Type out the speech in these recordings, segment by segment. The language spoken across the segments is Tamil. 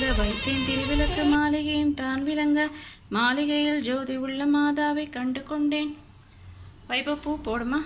வைத்தேன் திருவிளக்கு மாளிகையும் தான் விளங்க மாளிகையில் ஜோதி உள்ள மாதாவை கண்டு கொண்டேன் வைபப்பூ போடுமா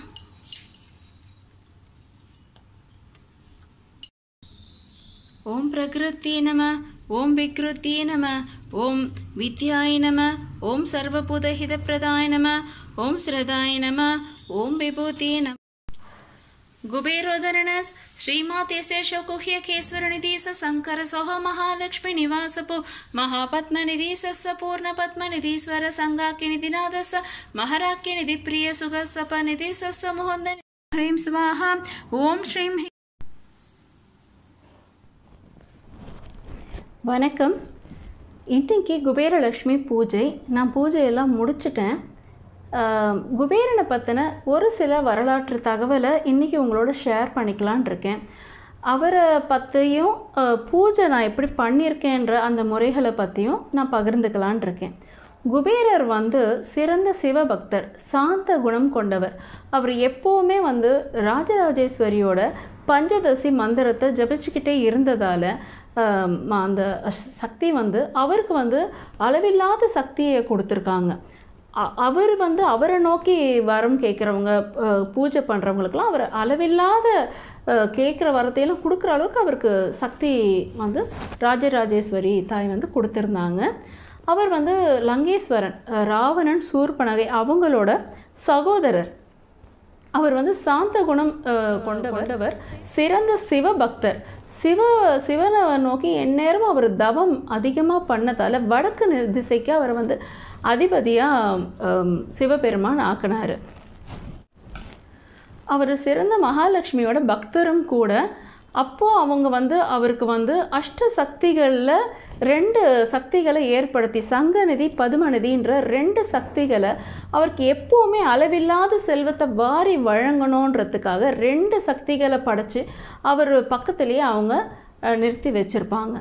ஓம் பிரகிருத்தி நம ஓம் விக்ருத்தி நம ஓம் வித்யாய நம ஓம் சர்வபூதஹித பிரதாய நம ஓம் ஸ்ரதாய நம ஓம் விபூதி நம कुबेरोदरणस श्रीमातेस्य शकुह्यकेश्वरनिधि स शङ्कर सह महालक्ष्मी निवासपो महापद्मनिधि सस्य पूर्णपद्मनिधीश्वर सङ्गाकिनिधिनादस महाराक्यनिधि प्रिय सुख सपनिधि सस्य मुहुन्द ह्रीं स्वाहा ॐ श्रीं ह्रीं வணக்கம் இன்றைக்கி குபேரலக்ஷ்மி பூஜை நான் பூஜையெல்லாம் முடிச்சிட்டேன் ஆஹ், குபேரனை பற்றின ஒரு சில வரலாற்று தகவலை இன்றைக்கி உங்களோட ஷேர் பண்ணிக்கலான் இருக்கேன் அவரை பற்றியும் ஆஹ், பூஜை நான் எப்படி பண்ணியிருக்கேன்ற அந்த முறைகளை பற்றியும் நான் பகிர்ந்துக்கலான் இருக்கேன் குபேரர் வந்து சிறந்த சிவபக்தர் சாந்த குணம் கொண்டவர் அவர் எப்போவுமே வந்து ராஜராஜேஸ்வரியோட பஞ்சதசி மந்திரத்தை ஜபிச்சுக்கிட்டே இருந்ததால் ஆம், அந்த சக்தி வந்து அவருக்கு வந்து அளவில்லாத சக்தியை கொடுத்துருக்காங்க அ- அவர் வந்து அவரை நோக்கி வரம் கேட்குறவங்க பூஜை பண்ணுறவங்களுக்கெல்லாம் அவர் அளவில்லாத கேட்குற வரத்தையெல்லாம் கொடுக்குற அளவுக்கு அவருக்கு சக்தி வந்து ராஜராஜேஸ்வரி தாய் வந்து கொடுத்துருந்தாங்க அவர் வந்து லங்கேஸ்வரன் அஹ், ராவணன் சூர்பனகை அவங்களோட சகோதரர் அவர் வந்து சாந்த குணம் அஹ், கொண்டவர் சிறந்த சிவபக்தர் சிவ சிவனை நோக்கி எந்நேரமும் அவர் தவம் அதிகமாக பண்ணதால் வடக்கு நி- திசைக்கு அவர் வந்து அதிபதியாக சிவபெருமான் ஆக்கினார் அவர் சிறந்த மகாலட்சுமியோட பக்தரும் கூட அப்போது அவங்க வந்து அவருக்கு வந்து அஷ்ட சக்திகளில் ரெண்டு சக்திகளை ஏற்படுத்தி சங்கநிதி பதுமநிதின்ற ரெண்டு சக்திகளை அவருக்கு எப்போவுமே அளவில்லாத செல்வத்தை வாரி வழங்கணுன்றதுக்காக ரெண்டு சக்திகளை படைச்சு அவர் பக்கத்துலேயே அவங்க அஹ், நிறுத்தி வச்சுருப்பாங்க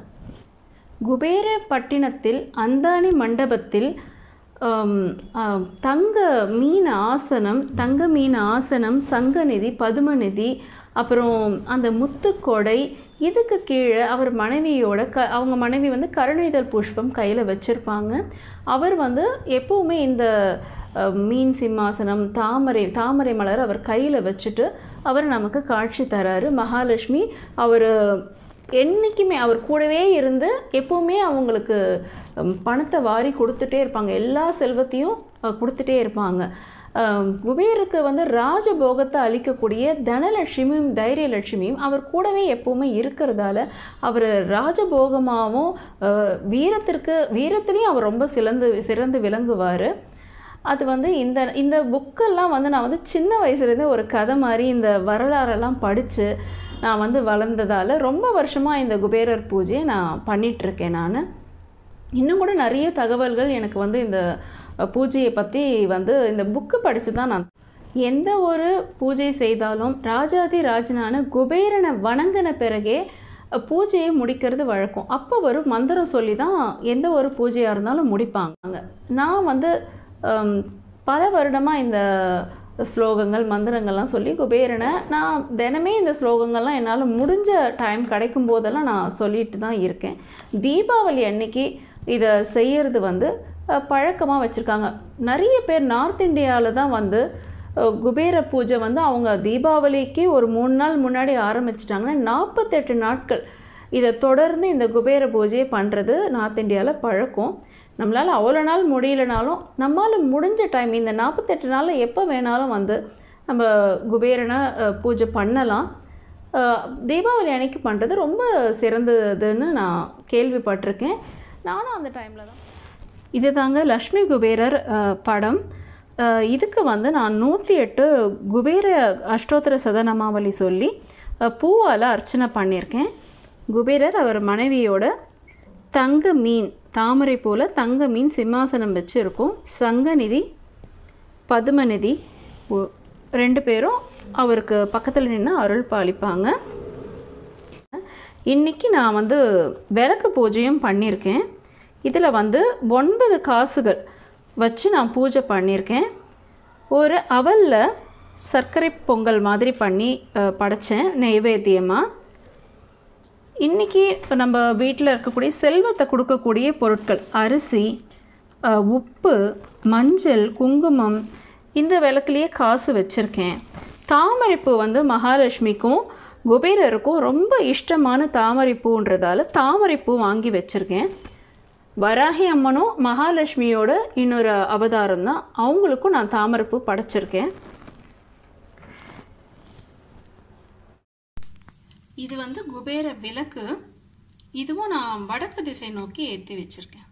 குபேரப்பட்டினத்தில் அந்தானி மண்டபத்தில் ஆம், ஆம், தங்க மீன் ஆசனம் தங்க மீன் ஆசனம் சங்கநிதி பதுமநிதி அப்புறம் அந்த முத்துக்கொடை இதுக்கு கீழே அவர் மனைவியோட க அவங்க மனைவி வந்து கருணைதல் புஷ்பம் கையில் வச்சுருப்பாங்க அவர் வந்து எப்போவுமே இந்த அஹ், மீன் சிம்மாசனம் தாமரை தாமரை மலர் அவர் கையில் வச்சுட்டு அவர் நமக்கு காட்சி தராரு மகாலட்சுமி அவர் என்றைக்குமே அவர் கூடவே இருந்து எப்போவுமே அவங்களுக்கு ம், பணத்தை வாரி கொடுத்துட்டே இருப்பாங்க எல்லா செல்வத்தையும் அஹ், கொடுத்துட்டே இருப்பாங்க அஹ், குபேருக்கு வந்து ராஜபோகத்தை அளிக்கக்கூடிய தனலட்சுமியும் தைரியலட்சுமியும் அவர் கூடவே எப்போவுமே இருக்கிறதால அவர் ராஜபோகமாகவும் அஹ், வீரத்திற்கு வீரத்துலேயும் அவர் ரொம்ப சிறந்து சிறந்து விளங்குவார் அது வந்து இந்த இந்த புக்கெல்லாம் வந்து நான் வந்து சின்ன வயசுலேருந்தே ஒரு கதை மாதிரி இந்த வரலாறெல்லாம் படித்து நான் வந்து வளர்ந்ததால் ரொம்ப வருஷமாக இந்த குபேரர் பூஜையை நான் பண்ணிகிட்ருக்கேன் நான் இன்னும் கூட நிறைய தகவல்கள் எனக்கு வந்து இந்த அஹ், பூஜையை பற்றி வந்து இந்த புக்கு படித்து தான் நான் எந்த ஒரு பூஜை செய்தாலும் ராஜாதி ராஜனான குபேரனை வணங்கின பிறகே அஹ், பூஜையை முடிக்கிறது வழக்கம் அப்போ ஒரு மந்திரம் சொல்லி தான் எந்த ஒரு பூஜையாக இருந்தாலும் முடிப்பாங்க நான் வந்து ஹம், பல வருடமாக இந்த ஸ்லோகங்கள் மந்திரங்கள்லாம் சொல்லி குபேரனை நான் தினமே இந்த ஸ்லோகங்கள்லாம் என்னால் முடிஞ்ச டைம் கிடைக்கும் போதெல்லாம் நான் சொல்லிட்டு தான் இருக்கேன் தீபாவளி அன்னைக்கு இதை செய்யறது வந்து பழக்கமாக வச்சுருக்காங்க நிறைய பேர் நார்த் இந்தியாவில் தான் வந்து அஹ், குபேர பூஜை வந்து அவங்க தீபாவளிக்கு ஒரு மூணு நாள் முன்னாடி ஆரம்பிச்சிட்டாங்கன்னா நாற்பத்தெட்டு நாட்கள் இதை தொடர்ந்து இந்த குபேர பூஜையை பண்ணுறது நார்த் இந்தியாவில் பழக்கம் நம்மளால் அவ்வளோ நாள் முடியலனாலும் நம்மால் முடிஞ்ச டைம் இந்த நாற்பத்தெட்டு நாளில் எப்போ வேணாலும் வந்து நம்ம குபேரனை அஹ், பூஜை பண்ணலாம் அஹ், தீபாவளி அன்னைக்கு பண்ணுறது ரொம்ப சிறந்ததுன்னு நான் கேள்விப்பட்டிருக்கேன் நானும் அந்த டைமில் தான் இது தாங்க லக்ஷ்மி குபேரர் அஹ், படம் அஹ், இதுக்கு வந்து நான் நூற்றி எட்டு குபேர அஷ்டோத்தர சதனமாவளி சொல்லி அஹ், பூவால் அர்ச்சனை பண்ணியிருக்கேன் குபேரர் அவர் மனைவியோட தங்க மீன் தாமரை போல் தங்க மீன் சிம்மாசனம் வச்சு இருக்கும் சங்கநிதி பதுமநிதி ஒ- ரெண்டு பேரும் அவருக்கு பக்கத்தில் நின்று அருள் பாலிப்பாங்க இன்னைக்கு நான் வந்து விளக்கு பூஜையும் பண்ணியிருக்கேன் இதில் வந்து ஒன்பது காசுகள் வச்சு நான் பூஜை பண்ணியிருக்கேன் ஒரு அவலில் சர்க்கரை பொங்கல் மாதிரி பண்ணி அஹ், படைச்சேன் நெய்வேத்தியமாக இன்றைக்கி நம்ம வீட்டில் இருக்கக்கூடிய செல்வத்தை கொடுக்கக்கூடிய பொருட்கள் அரிசி அஹ், உப்பு மஞ்சள் குங்குமம் இந்த விளக்குலேயே காசு வச்சுருக்கேன் தாமரைப்பூ வந்து மகாலட்சுமிக்கும் குபேரருக்கும் ரொம்ப இஷ்டமான தாமரைப்பூன்றதால தாமரைப்பூ வாங்கி வச்சுருக்கேன் வராகி அம்மனும் மகாலட்சுமியோட இன்னொரு அவதாரம் தான் அவங்களுக்கும் நான் தாமரைப்பூ படைச்சிருக்கேன் இது வந்து குபேர விளக்கு இதுவும் நான் வடக்கு திசை நோக்கி ஏற்றி வச்சிருக்கேன்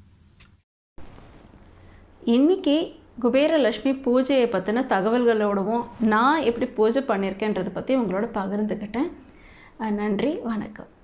இன்னைக்கு குபேரலட்சுமி பூஜையை பற்றின தகவல்களோடவும் நான் எப்படி பூஜை பண்ணியிருக்கேன்றதை பற்றி உங்களோட பகிர்ந்துக்கிட்டேன் அஹ் நன்றி வணக்கம்